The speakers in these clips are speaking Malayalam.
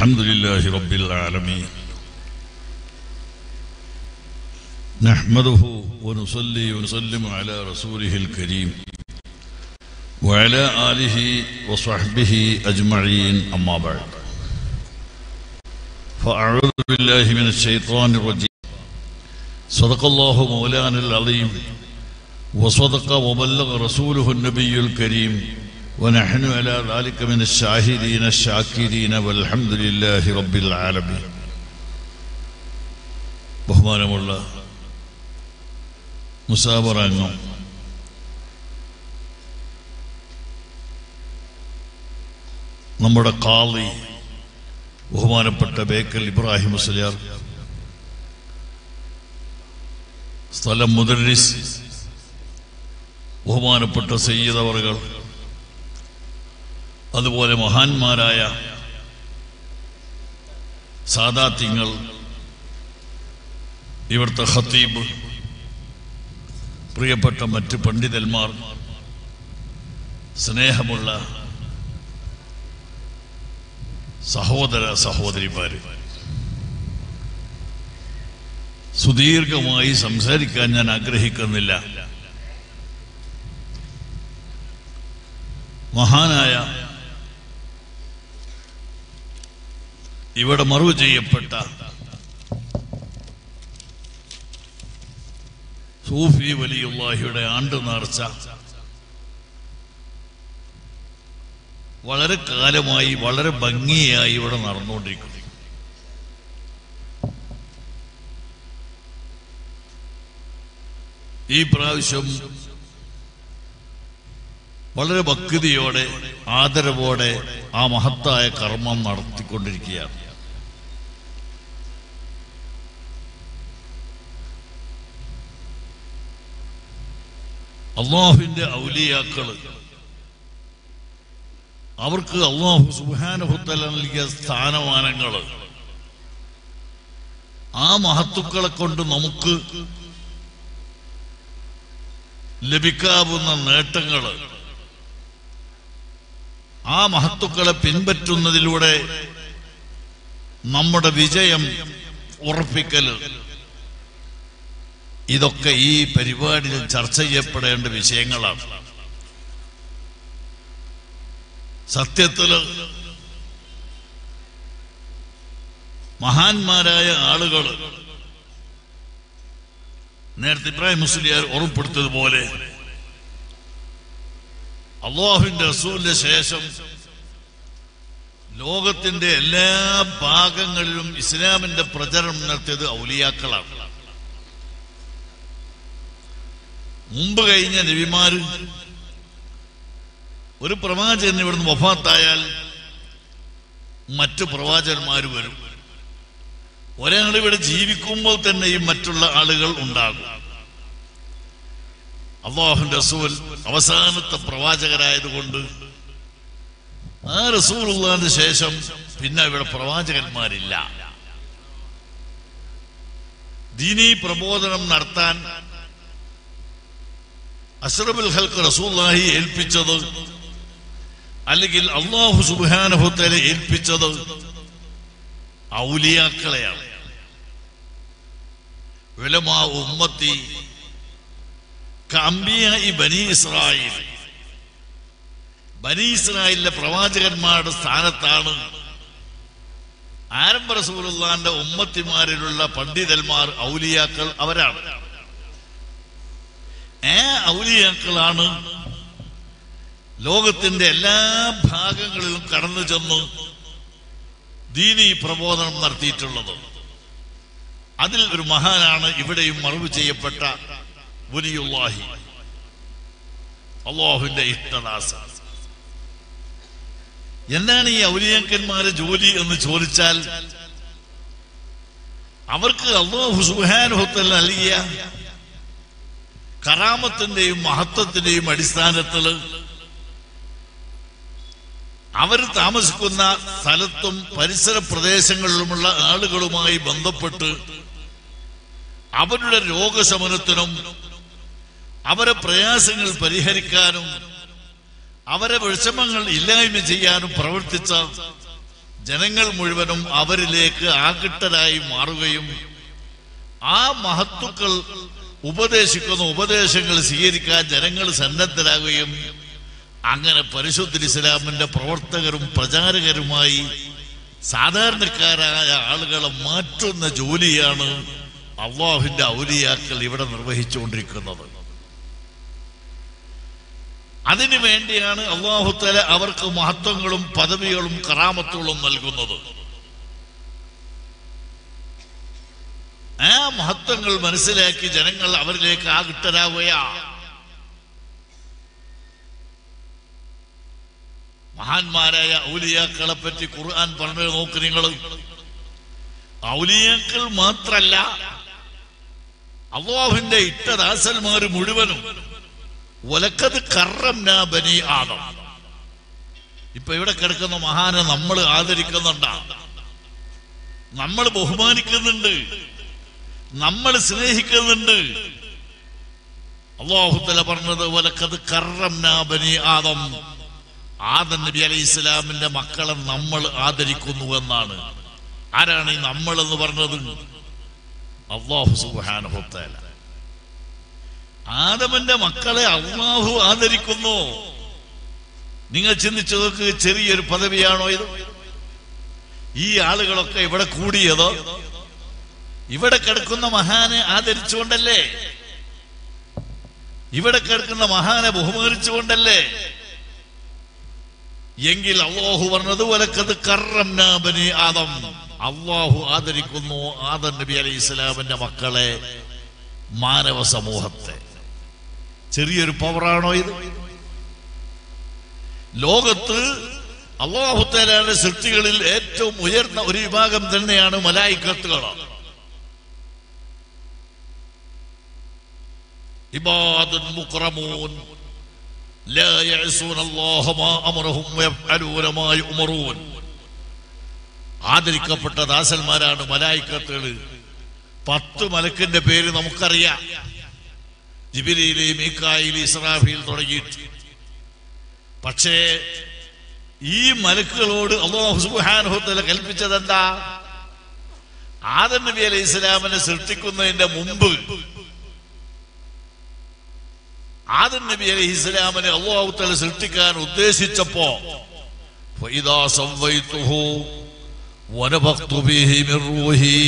الحمد لله رب العالمين نحمده ونصلي ونسلم على رسوله الكريم وعلى آله وصحبه أجمعين أما بعد فأعوذ بالله من الشيطان الرجيم صدق الله مولانا العظيم وصدق وبلغ رسوله النبي الكريم ونحن على ذلك من الشاهدين الشاكرين والحمد لله رب العالمين ബഹുമാനമുള്ള മുസാബറാംഗം നമ്മുടെ കാളി ബഹുമാനപ്പെട്ട ബേക്കൽ ഇബ്രാഹിം മുസ്ലിയാർ സ്ഥലം മുദരിസ് ബഹുമാനപ്പെട്ട സയ്യിദ് അവർകൾ അതുപോലെ മഹാന്മാരായ സാദാത്യങ്ങൾ ഇവിടുത്തെ ഖത്തീബ് പ്രിയപ്പെട്ട മറ്റ് പണ്ഡിതന്മാർ സ്നേഹമുള്ള സഹോദര സഹോദരിമാര് സുദീർഘമായി സംസാരിക്കാൻ ഞാൻ ആഗ്രഹിക്കുന്നില്ല മഹാനായ ഇവിടെ മറവ് ചെയ്യപ്പെട്ട സൂഫി വലിയുള്ളാഹിയുടെ ആണ്ട് നേർച്ച വളരെ കാലമായി വളരെ ഭംഗിയായി ഇവിടെ നടന്നുകൊണ്ടിരിക്കുന്നു ഈ പ്രാവശ്യം വളരെ ഭക്തിയോടെ ആദരവോടെ ആ മഹത്തായ കർമ്മം നടത്തിക്കൊണ്ടിരിക്കുകയാണ് അള്ളാഹുവിന്റെ ഔലിയാക്കള് അവർക്ക് അള്ളാഹു സുബാനുഭത്തല നൽകിയ സ്ഥാനമാനങ്ങള് ആ മഹത്തുക്കളെ കൊണ്ട് നമുക്ക് ലഭിക്കാവുന്ന നേട്ടങ്ങള് ആ മഹത്തുക്കളെ പിൻപറ്റുന്നതിലൂടെ നമ്മുടെ വിജയം ഉറപ്പിക്കല് ഇതൊക്കെ ഈ പരിപാടിയിൽ ചർച്ച ചെയ്യപ്പെടേണ്ട വിഷയങ്ങളാണ് സത്യത്തില് മഹാന്മാരായ ആളുകൾ നേരത്തെ ഇബ്രാഹിം മുസ്ലിയാർ ഓർമ്മപ്പെടുത്തതുപോലെ അള്ളാഹുവിന്റെ റസൂലിന്റെ ശേഷം ലോകത്തിന്റെ എല്ലാ ഭാഗങ്ങളിലും ഇസ്ലാമിന്റെ പ്രചരണം നടത്തിയത് ഔലിയാക്കളാണ് മുമ്പ് കഴിഞ്ഞ നബിമാര് ഒരു പ്രവാചകൻ ഇവിടുന്ന് വഫാത്തായാൽ മറ്റു പ്രവാചകന്മാർ വരും ഒരാൾ ഇവിടെ ജീവിക്കുമ്പോൾ തന്നെയും മറ്റുള്ള ആളുകൾ ഉണ്ടാകും അള്ളാഹു റസൂൽ അവസാനത്തെ പ്രവാചകരായതുകൊണ്ട് ആ റസൂലുള്ളതിന് ശേഷം പിന്നെ ഇവിടെ പ്രവാചകന്മാരില്ല ദീനീ പ്രബോധനം നടത്താൻ അഷ്റബുൽ ഹൽക്ക് റസൂല്ലാഹി ഏൽപ്പിച്ചത് അല്ലെങ്കിൽ അള്ളാഹു സുബാനഹുത്തലെ ഏൽപ്പിച്ചത് ഔലിയാക്കളെയാണ് വിലമാ ഉമ്മത്തി കമ്പിയ ഈ ബനി ഇസ്രായേൽ ബനി ഇസ്രായേലിലെ പ്രവാചകന്മാരുടെ സ്ഥാനത്താണ് ആരംഭ റസൂലുള്ളാന്റെ ഉമ്മത്തിമാരിലുള്ള പണ്ഡിതന്മാർ ഔലിയാക്കൾ അവരാണ് ഏ ഔലിയാക്കളാണ് ലോകത്തിന്റെ എല്ലാ ഭാഗങ്ങളിലും കടന്നു ചെന്ന് ദീനി പ്രബോധനം നടത്തിയിട്ടുള്ളത് അതിൽ ഒരു മഹാനാണ് ഇവിടെയും മറവ് ചെയ്യപ്പെട്ട വലിയുള്ളാഹി അള്ളാഹുവിന്റെ ഇഷ്ടദാസ എന്താണ് ഈ ഔലിയാക്കന്മാരെ ജോലി എന്ന് ചോദിച്ചാൽ അവർക്ക് അള്ളാഹു സുഹാനുഭവത്തിൽ നൽകിയ കറാമത്തിന്റെയും മഹത്വത്തിന്റെയും അടിസ്ഥാനത്തിൽ അവർ താമസിക്കുന്ന സ്ഥലത്തും പരിസര പ്രദേശങ്ങളിലുമുള്ള ആളുകളുമായി ബന്ധപ്പെട്ട് അവരുടെ രോഗശമനത്തിനും അവരെ പ്രയാസങ്ങൾ പരിഹരിക്കാനും അവരെ വിഷമങ്ങൾ ഇല്ലായ്മ ചെയ്യാനും പ്രവർത്തിച്ച ജനങ്ങൾ മുഴുവനും അവരിലേക്ക് ആകിട്ടരായി മാറുകയും ആ മഹത്തുക്കൾ ഉപദേശിക്കുന്ന ഉപദേശങ്ങൾ സ്വീകരിക്കാൻ ജനങ്ങൾ സന്നദ്ധരാകുകയും അങ്ങനെ പരിശുദ്ധ ഇസ്ലാമിന്റെ പ്രവർത്തകരും പ്രചാരകരുമായി സാധാരണക്കാരായ ആളുകളെ മാറ്റുന്ന ജോലിയാണ് അള്ളാഹുവിന്റെ ഔലിയാക്കൾ ഇവിടെ നിർവഹിച്ചുകൊണ്ടിരിക്കുന്നത് അതിനു വേണ്ടിയാണ് അള്ളാഹുത്തല അവർക്ക് മഹത്വങ്ങളും പദവികളും കറാമത്തുകളും നൽകുന്നത് ആ മഹത്വങ്ങൾ മനസ്സിലാക്കി ജനങ്ങൾ അവരിലേക്ക് ആകിട്ടരാകുകയാ മഹാന്മാരായ ഔലിയാക്കളെ പറ്റി ഖുർആൻ പറഞ്ഞു നോക്ക് നിങ്ങൾ ഔലിയാക്കൾ മാത്രല്ല അള്ളാഹുവിന്റെ ഇട്ടദാസന്മാർ മുഴുവനും ഒലക്കത് കറം ബനി ആദം ഇപ്പൊ ഇവിടെ കിടക്കുന്ന മഹാനെ നമ്മൾ ആദരിക്കുന്നുണ്ടാ നമ്മൾ ബഹുമാനിക്കുന്നുണ്ട് നമ്മൾ സ്നേഹിക്കുന്നുണ്ട് അള്ളാഹുത്തല പറഞ്ഞത് ഒലക്കത് കറം ബനി ആദം ആദം നബി അലൈഹി ഇസ്ലാമിന്റെ മക്കളെ നമ്മൾ ആദരിക്കുന്നു എന്നാണ് ആരാണ് ഈ നമ്മൾ എന്ന് പറഞ്ഞത് അള്ളാഹു സുബാനുഭത്തേല ആദമന്റെ മക്കളെ അള്ളാഹു ആദരിക്കുന്നു നിങ്ങൾ ചിന്തിച്ചു നോക്ക് ചെറിയൊരു പദവിയാണോ ഇത് ഈ ആളുകളൊക്കെ ഇവിടെ കൂടിയതോ ഇവിടെ കിടക്കുന്ന മഹാനെ ആദരിച്ചുകൊണ്ടല്ലേ ഇവിടെ കിടക്കുന്ന മഹാനെ ബഹുമാനിച്ചുകൊണ്ടല്ലേ എങ്കിൽ അള്ളാഹു പറഞ്ഞത് വലക്കത് കറംനാബനി ആദം അള്ളാഹു ആദരിക്കുന്നു ആദം നബി അലൈഹി ഇസ്ലാമിന്റെ മക്കളെ മാനവ സമൂഹത്തെ ചെറിയൊരു പവറാണോ ഇത് ലോകത്ത് അള്ളാഹുത്തേലാന്റെ സൃഷ്ടികളിൽ ഏറ്റവും ഉയർന്ന ഒരു വിഭാഗം തന്നെയാണ് മലായിക്കത്തുകൾ ഇബാദുൻ മുക്രമൂൻ لا يعصون الله ما أمرهم ويفعلون ما يؤمرون ആദരിക്കപ്പെട്ട ദാസന്മാരാണ് മലായിക്കത്തുകൾ പത്ത് മലക്കിന്റെ പേര് നമുക്കറിയാം ജിബിലിയിലെ മീക്കായിൽ ഇസ്രാഫിൽ തുടങ്ങിയിട്ട് പക്ഷേ ഈ മലക്കുകളോട് അള്ളാഹു സുബ്ഹാനഹു കൽപ്പിച്ചത് എന്താ ആദം നബി അലൈഹി ഇസ്ലാമിനെ സൃഷ്ടിക്കുന്നതിന്റെ മുമ്പ് ആദം നബി അലൈഹി ഇസ്ലാമിനെ അള്ളാഹു തല സൃഷ്ടിക്കാൻ ഉദ്ദേശിച്ചപ്പോ فإذا سويته ونفخت به من روحي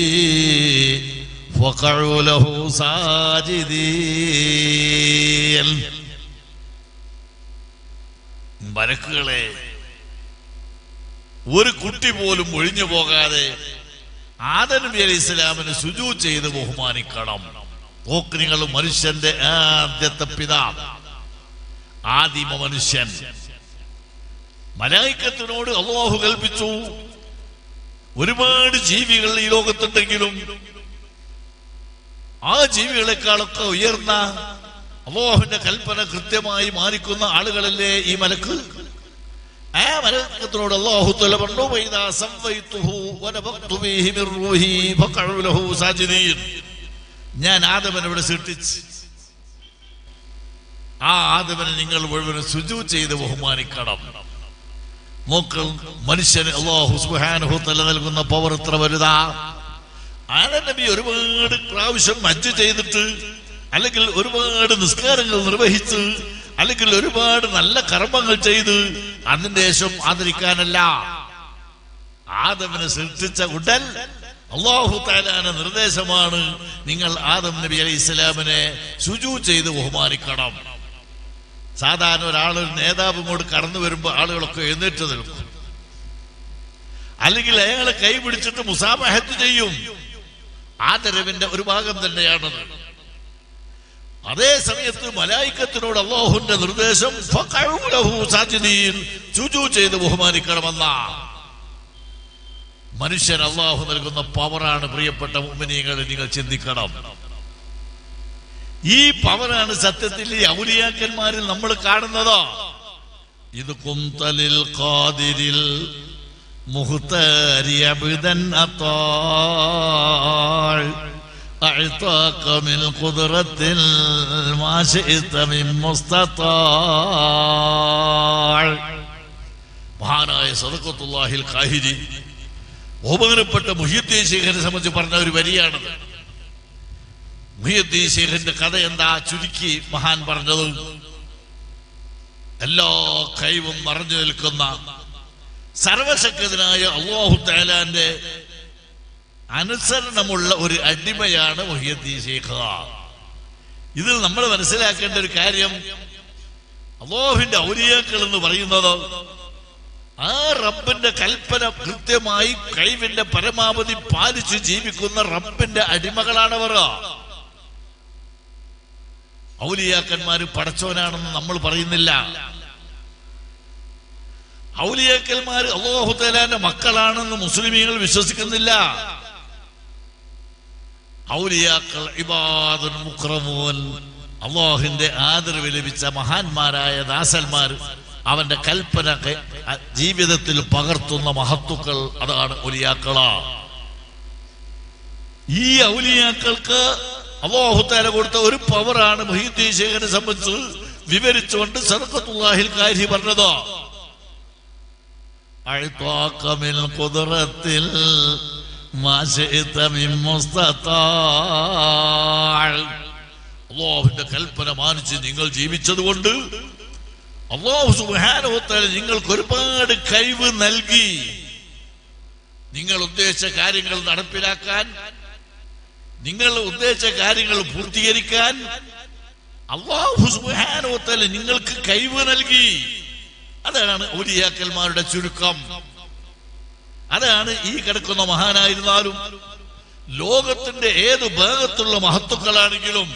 فقعوا له ساجدين മലക്കുകളെ ഒരു കുട്ടി പോലും ഒഴിഞ്ഞു പോകാതെ ആദം നബി അലൈഹി ഇസ്ലാമിന് സുജു ചെയ്ത് ബഹുമാനിക്കണം നോക്ക് നിങ്ങൾ മനുഷ്യന്റെ ആദ്യത്തെ പിതാവ് ആദിമ മനുഷ്യൻ മലായിക്കത്തിനോട് അള്ളാഹു കൽപ്പിച്ചു ഒരുപാട് ജീവികൾ ഈ ലോകത്തുണ്ടെങ്കിലും ആ ജീവികളെക്കാളൊക്കെ ഉയർന്ന അള്ളാഹുവിന്റെ കൽപ്പന കൃത്യമായി മാനിക്കുന്ന ആളുകളല്ലേ ഈ മലക്ക് ആ മലക്കത്തിനോട് അള്ളാഹു തല പറഞ്ഞു "വൈദാ സവ്വൈതുഹു വനഫഖ്തു ഫീഹി മിർ റൂഹി ഫഖഉ ലഹു സാജിദീൻ." ഞാൻ ആദമനെ ഇവിടെ സൃഷ്ടിച്ച് ആ ആദമനെ നിങ്ങൾ മുഴുവൻ സുജു ചെയ്ത് ബഹുമാനിക്കണം നോക്കൾ മനുഷ്യന് അള്ളാഹു സുബ്ഹാനഹു തല നൽകുന്ന പവർ എത്ര വലുതാ ആദം നബി ഒരുപാട് പ്രാവശ്യം മജ്ജ് ചെയ്തിട്ട് അല്ലെങ്കിൽ ഒരുപാട് നിസ്കാരങ്ങൾ നിർവഹിച്ച് അല്ലെങ്കിൽ ഒരുപാട് നല്ല കർമ്മങ്ങൾ ചെയ്ത് അതിന്റെ ശേഷം ആദരിക്കാനല്ല ആദമിനെ സൃഷ്ടിച്ച ഉടൻ അള്ളാഹു താലാന നിർദ്ദേശമാണ് നിങ്ങൾ ആദം നബി അലൈഹി ഇസ്ലാമിനെ ശുചു ചെയ്ത് ബഹുമാനിക്കണം സാധാരണ ഒരാൾ ഒരു നേതാവ് ഇങ്ങോട്ട് കടന്നു വരുമ്പോൾ ആളുകളൊക്കെ എഴുന്നേറ്റ് നിൽക്കും അല്ലെങ്കിൽ അയാളെ കൈ പിടിച്ചിട്ട് മുസാബഹത്ത് ചെയ്യും ആദരവിന്റെ ഒരു ഭാഗം തന്നെയാണത് അതേ സമയത്ത് മലായിക്കത്തിനോട് അള്ളാഹുന്റെ നിർദ്ദേശം ഫഖഉ ലഹു സാജിദീൻ ശുചു ചെയ്ത് ബഹുമാനിക്കണമെന്നാ മനുഷ്യൻ അള്ളാഹു നൽകുന്ന പവറാണ് പ്രിയപ്പെട്ട മുമിനിയങ്ങൾ നിങ്ങൾ ചിന്തിക്കണം ഈ പവറാണ് സത്യത്തിൽ ഈ ഔലിയാക്കന്മാരിൽ നമ്മൾ കാണുന്നത് ഇത് കുന്തലിൽ ഖാദിരിൽ മുഹ്താരി അബ്ദൻ അത്താൾ أعطاك من قدرة ما شئت من مستطاع മഹാനായ സദക്കത്തുല്ലാഹിൽ കാഹിരി ബഹുമാനപ്പെട്ട മുഹിയുദ്ദീൻ ശേഖരനെ സംബന്ധിച്ച് പറഞ്ഞ ഒരു വരിയാണത് മുഹിയുദ്ദീൻ ശേഖരന്റെ കഥ എന്താ ചുരുക്കി മഹാൻ പറഞ്ഞത് എല്ലാ കഴിവും മറഞ്ഞു നിൽക്കുന്ന സർവശക്തനായ അള്ളാഹു താലാന്റെ അനുസരണമുള്ള ഒരു അടിമയാണ് മുഹിയുദ്ദീൻ ശേഖ ഇതിൽ നമ്മൾ മനസ്സിലാക്കേണ്ട ഒരു കാര്യം അള്ളാഹുവിന്റെ ഔലിയാക്കൾ എന്ന് പറയുന്നത് ആ റബ്ബിന്റെ കൽപ്പന കൃത്യമായി കഴിവിന്റെ പരമാവധി പാലിച്ച് ജീവിക്കുന്ന റബ്ബിന്റെ അടിമകളാണവർ ഔലിയാക്കന്മാര് പടച്ചവനാണെന്ന് നമ്മൾ പറയുന്നില്ല ഔലിയാക്കന്മാർ അള്ളാഹുത്തലാന്റെ മക്കളാണെന്ന് മുസ്ലിമീങ്ങൾ വിശ്വസിക്കുന്നില്ല ഔലിയാക്കൾ ഇബാദുൻ മുക്രമൂൻ അള്ളാഹുവിന്റെ ആദരവ് ലഭിച്ച മഹാന്മാരായ ദാസന്മാർ അവന്റെ കൽപ്പന ക- അ- ജീവിതത്തിൽ പകർത്തുന്ന മഹത്തുക്കൾ അതാണ് ഔലിയാക്കള ഈ ഔലിയാക്കൾക്ക് അള്ളാഹുത്താല കൊടുത്ത ഒരു പവറാണ് മൊഹീദ്ദീൻ ശേഖരനെ സംബന്ധിച്ച് വിവരിച്ചുകൊണ്ട് സർക്കത്തുല്ലാഹിൽ കാരി പറഞ്ഞത് أعطاك من قدرة ما شئت من مستطاع അള്ളാഹുവിന്റെ കൽപ്പന മാനിച്ച് നിങ്ങൾ ജീവിച്ചത് കൊണ്ട് അള്ളാഹു സുബാനോത്താൽ നിങ്ങൾക്ക് ഒരുപാട് കഴിവ് നൽകി നിങ്ങൾ ഉദ്ദേശിച്ച കാര്യങ്ങൾ നടപ്പിലാക്കാൻ നിങ്ങൾ ഉദ്ദേശിച്ച കാര്യങ്ങൾ പൂർത്തീകരിക്കാൻ അള്ളാഹു സുബാനോത്താൽ നിങ്ങൾക്ക് കഴിവ് നൽകി അതാണ് ഔലിയാക്കന്മാരുടെ ചുരുക്കം അതാണ് ഈ കിടക്കുന്ന മഹാനായിരുന്നാലും ലോകത്തിന്റെ ഏത് ഭാഗത്തുള്ള മഹത്തുക്കളാണെങ്കിലും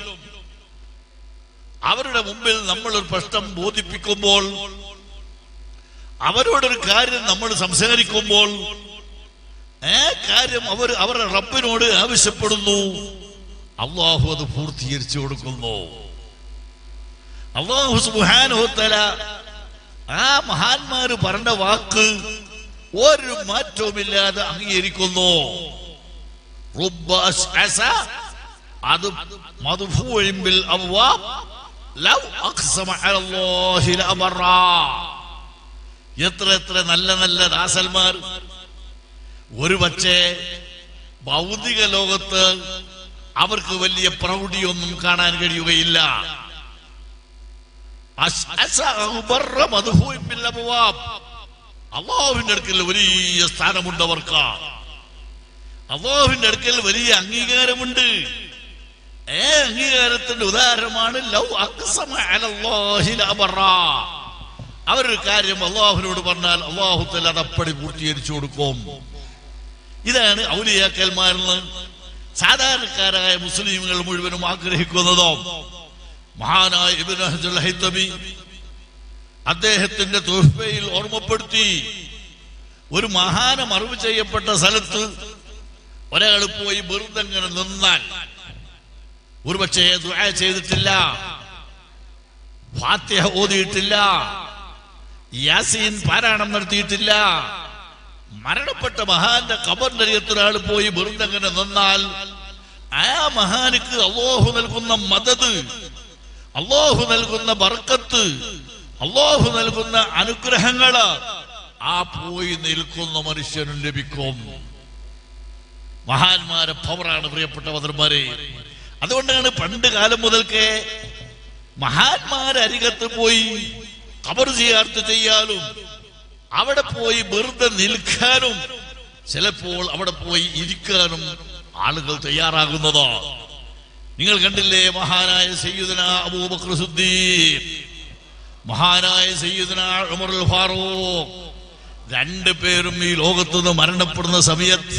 അവരുടെ മുമ്പിൽ നമ്മൾ ഒരു പ്രശ്നം ബോധിപ്പിക്കുമ്പോൾ അവരോടൊരു കാര്യം നമ്മൾ സംസാരിക്കുമ്പോൾ ആ കാര്യം അവർ അവരുടെ റബ്ബിനോട് ആവശ്യപ്പെടുന്നു അള്ളാഹു അത് പൂർത്തീകരിച്ചു കൊടുക്കുന്നു അള്ളാഹു സുബാനുഹത്തല ആ മഹാന്മാര് പറഞ്ഞ വാക്ക് ഒരു മാറ്റവുമില്ലാതെ അംഗീകരിക്കുന്നു റുബ്ബ അസ്അസ, അത് മദ്ഫൂഇൻ ബിൽ അബ്വാബ്, ലൗ അഖ്സമ അലല്ലാഹി ലഅബറാ. എത്ര എത്ര നല്ല നല്ല ദാസന്മാർ ഒരു പക്ഷേ ഭൗതിക ലോകത്ത് അവർക്ക് വലിയ പ്രൗഢിയൊന്നും കാണാൻ കഴിയുകയില്ല അസ്അസ അഗ്ബറ മദ്ഫൂഇൻ ബിൽ അബ്വാബ്. അള്ളാഹുവിന്റെ അടുക്കൽ വലിയ സ്ഥാനമുണ്ട് അവർക്ക് അള്ളാഹുവിന്റെ അടുക്കൽ വലിയ അംഗീകാരമുണ്ട് ഏ അംഗീകാരത്തിന്റെ ഉദാഹരണമാണ് ലൗ അഖ്സമ അലല്ലാഹി ലഅബറാ. അവരൊരു കാര്യം അള്ളാഹുവിനോട് പറഞ്ഞാൽ അള്ളാഹുത്തൽ അതപ്പടി പൂർത്തീകരിച്ചു കൊടുക്കും ഇതാണ് ഔലിയാക്കന്മാരെന്ന് സാധാരണക്കാരായ മുസ്ലിമുകൾ മുഴുവനും ആഗ്രഹിക്കുന്നതോ മഹാനായ ഇബ്നു ഹജറുൽ ഹൈത്തമി അദ്ദേഹത്തിന്റെ തൊഹ്ഫയിൽ ഓർമ്മപ്പെടുത്തി ഒരു മഹാന മറവ് ചെയ്യപ്പെട്ട സ്ഥലത്ത് ഒരാൾ പോയി വെറുതെ ഇങ്ങനെ നിന്നാൽ ഒരുപക്ഷെ ദുആ ചെയ്തിട്ടില്ല ഫാത്തിഹ ഓതിയിട്ടില്ല യാസീൻ പാരായണം നടത്തിയിട്ടില്ല മരണപ്പെട്ട മഹാന്റെ കബറിന്റെ അരികത്ത് ഒരാൾ പോയി വെറുതെ ഇങ്ങനെ നിന്നാൽ ആ മഹാനുക്ക് അള്ളാഹു നൽകുന്ന മദത് അള്ളാഹു നൽകുന്ന ബർക്കത്ത് അള്ളാഹു നൽകുന്ന അനുഗ്രഹങ്ങള് ആ പോയി നിൽക്കുന്ന മനുഷ്യനും ലഭിക്കും മഹാന്മാരെ പവറാണ് പ്രിയപ്പെട്ട വധന്മാരെ അതുകൊണ്ടാണ് പണ്ട് കാലം മുതൽക്കേ മഹാന്മാരെ അരികത്ത് പോയി കബർ ചെയ്യാർത്ത് ചെയ്യാനും അവിടെ പോയി വെറുതെ നിൽക്കാനും ചിലപ്പോൾ അവിടെ പോയി ഇരിക്കാനും ആളുകൾ തയ്യാറാകുന്നത് നിങ്ങൾ കണ്ടില്ലേ മഹാനായ സയ്യിദന അബൂബക്കർ സുദ്ദീഖ് മഹാനായ സയ്യിദന ഉമറുൽ ഫാറൂഖ് രണ്ടു പേരും ഈ ലോകത്തുനിന്ന് മരണപ്പെടുന്ന സമയത്ത്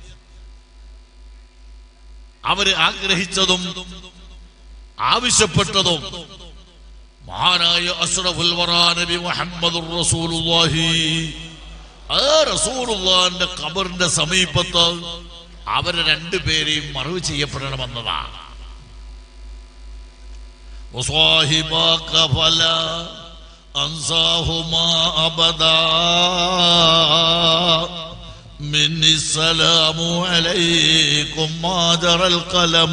അവര് ആഗ്രഹിച്ചതും ആവശ്യപ്പെട്ടതും മഹാനായ അസ്റഫുൽ വറാ നബി മുഹമ്മദുർ റസൂലുള്ളാഹി ആ റസൂലുള്ളാഹിന്റെ ഖബറിന്റെ സമീപത്ത് അവരെ രണ്ടുപേരെയും മറവ് ചെയ്യപ്പെടണമെന്നതാണ് وصاحبك فلا أنساهما أبدا مني السلام عليكم ما جرى القلم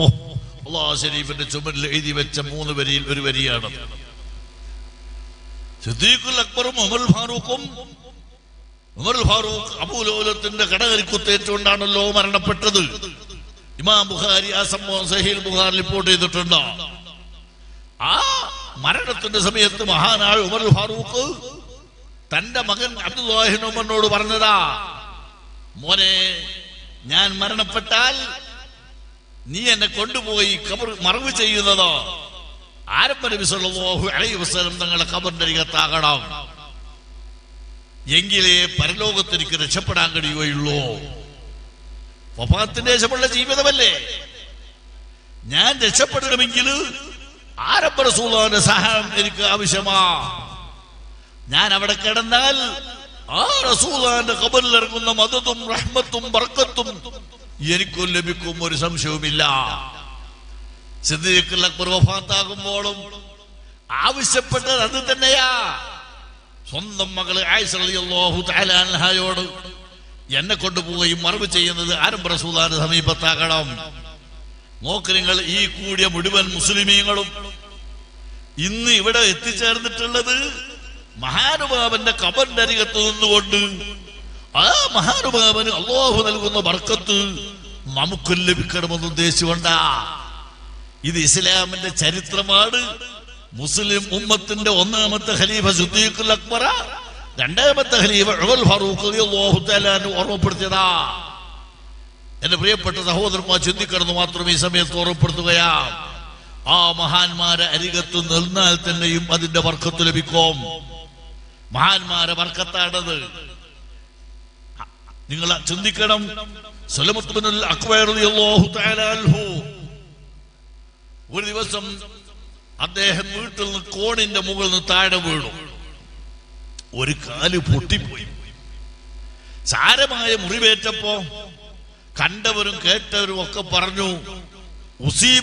അള്ളാഹ് ഷരീഫിന്റെ ചുമരിൽ എഴുതി വെച്ച മൂന്ന് വരിയിൽ ഒരു വരിയാണ് സിദ്ദീഖുൽ അക്ബറും ഉമർ ഫാറൂഖും ഉമർ ഫാറൂഖ് അബൂലോലത്തിന്റെ കടകരി കുത്തേറ്റുകൊണ്ടാണല്ലോ മരണപ്പെട്ടത് ഇമാം ബുഖാരി ആ സംഭവം സഹീൽ ബുഖാർ റിപ്പോർട്ട് ചെയ്തിട്ടുണ്ട് ആ മരണത്തിന്റെ സമയത്ത് മഹാനായ ഉമർ ഫാറൂഖ് തന്റെ മകൻ അബ്ദുല്ലാഹിൻ ഉമറിനോട് പറഞ്ഞതാ മോനെ ഞാൻ മരണപ്പെട്ടാൽ നീ എന്നെ കൊണ്ടുപോയി കബർ മറവ് ചെയ്യുന്നതോ ആരംഭ നബി സല്ലല്ലാഹു അലൈഹി വസല്ലം തങ്ങളുടെ കബറിന്റെ അരികത്താകണം എങ്കിലേ പരലോകത്ത് എനിക്ക് രക്ഷപ്പെടാൻ കഴിയുകയുള്ളൂ വഫാത്തിന്റെ ശേഷമുള്ള ജീവിതമല്ലേ ഞാൻ രക്ഷപ്പെടണമെങ്കിൽ ആരംഭ റസൂലുള്ളാഹിന്റെ സഹായം എനിക്ക് ആവശ്യമാ ഞാൻ അവിടെ കിടന്നാൽ ആ റസൂലാന്റെ കബറിൽ ഇറങ്ങുന്ന മതത്തും റഹ്മത്തും ബർക്കത്തും എനിക്കും ലഭിക്കും ഒരു സംശയവുമില്ല സിദ്ദീഖുൽ അക്ബർ വഫാത്താകുമ്പോഴും ആവശ്യപ്പെട്ടത് അത് തന്നെയാ സ്വന്തം മകള് ആയിഷ റളിയല്ലാഹു തആല അൻഹയോട് എന്നെ കൊണ്ടുപോയി മറവ് ചെയ്യുന്നത് ആരംഭ റസൂലാന്റെ സമീപത്താകണം നോക്ക് നിങ്ങൾ ഈ കൂടിയ മുഴുവൻ മുസ്ലിമീങ്ങളും ഇന്ന് ഇവിടെ എത്തിച്ചേർന്നിട്ടുള്ളത് മഹാനുഭാവന്റെ കബറിന്റെ അരികത്ത് നിന്നുകൊണ്ട് ആ മഹാനുഭാവന് അള്ളാഹു നൽകുന്ന ബർക്കത്ത് നമുക്കും ലഭിക്കണമെന്ന് ഉദ്ദേശിച്ചുകൊണ്ടാ ഇത് ഇസ്ലാമിന്റെ ചരിത്രമാണ് മുസ്ലിം ഉമ്മത്തിന്റെ ഒന്നാമത്തെ ഖലീഫ സുദ്ദീഖുൽ അക്ബറ രണ്ടാമത്തെ ഖലീഫ ഉമർ ഫാറൂഖ് റളിയല്ലാഹു തആല അൻഹു ഓർമ്മപ്പെടുത്തിയതാ എന്റെ പ്രിയപ്പെട്ട സഹോദരന്മാർ ചിന്തിക്കണമെന്ന് മാത്രം ഈ സമയത്ത് ഓർമ്മപ്പെടുത്തുകയാ ആ മഹാന്മാരെ അരികത്ത് നിന്നാൽ തന്നെയും അതിന്റെ വർക്കത്ത് ലഭിക്കും മഹാന്മാരെ വർക്കത്താണത് നിങ്ങൾ ചിന്തിക്കണം സലമത്ത് ബിനുൽ അക്ബർ റളിയല്ലാഹു തആല അൻഹു ഒരു ദിവസം അദ്ദേഹം വീട്ടിൽ നിന്ന് കോണിന്റെ മുകളിൽ നിന്ന് താഴെ വീണു ഒരു കാല് പൊട്ടിപ്പോയി സാരമായ മുറിവേറ്റപ്പോ കണ്ടവരും കേട്ടവരും ഒക്കെ പറഞ്ഞു ഉസീബ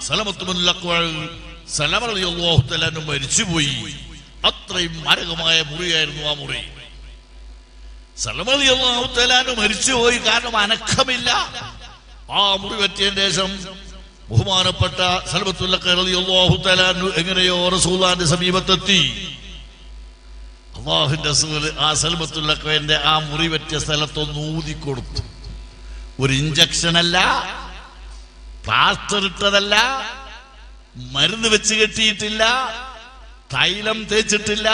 സലമത്തുമല്ലാഹുത്തലാനും മരിച്ചുപോയി അത്രയും മാരകമായ മുറിയായിരുന്നു ആ മുറി സലമലി അള്ളാഹുത്തലാനും മരിച്ചുപോയി കാരണം അനക്കമില്ല ആ മുറി പറ്റിയതിന് ശേഷം ബഹുമാനപ്പെട്ട സലമത്തുല്ലാഹുത്തലാനു എങ്ങനെയോ റസൂലാന്റെ സമീപത്തെത്തി അള്ളാഹുന്റെ റസൂല് ആ സലമത്തുല്ലക്കന്റെ ആ മുറി പറ്റിയ സ്ഥലത്തൊന്ന് ഊതിക്കൊടുത്തു ഒരു ഇഞ്ചക്ഷൻ അല്ല പ്ലാസ്റ്റർ ഇട്ടതല്ല മരുന്ന് വെച്ച് കെട്ടിയിട്ടില്ല തൈലം തേച്ചിട്ടില്ല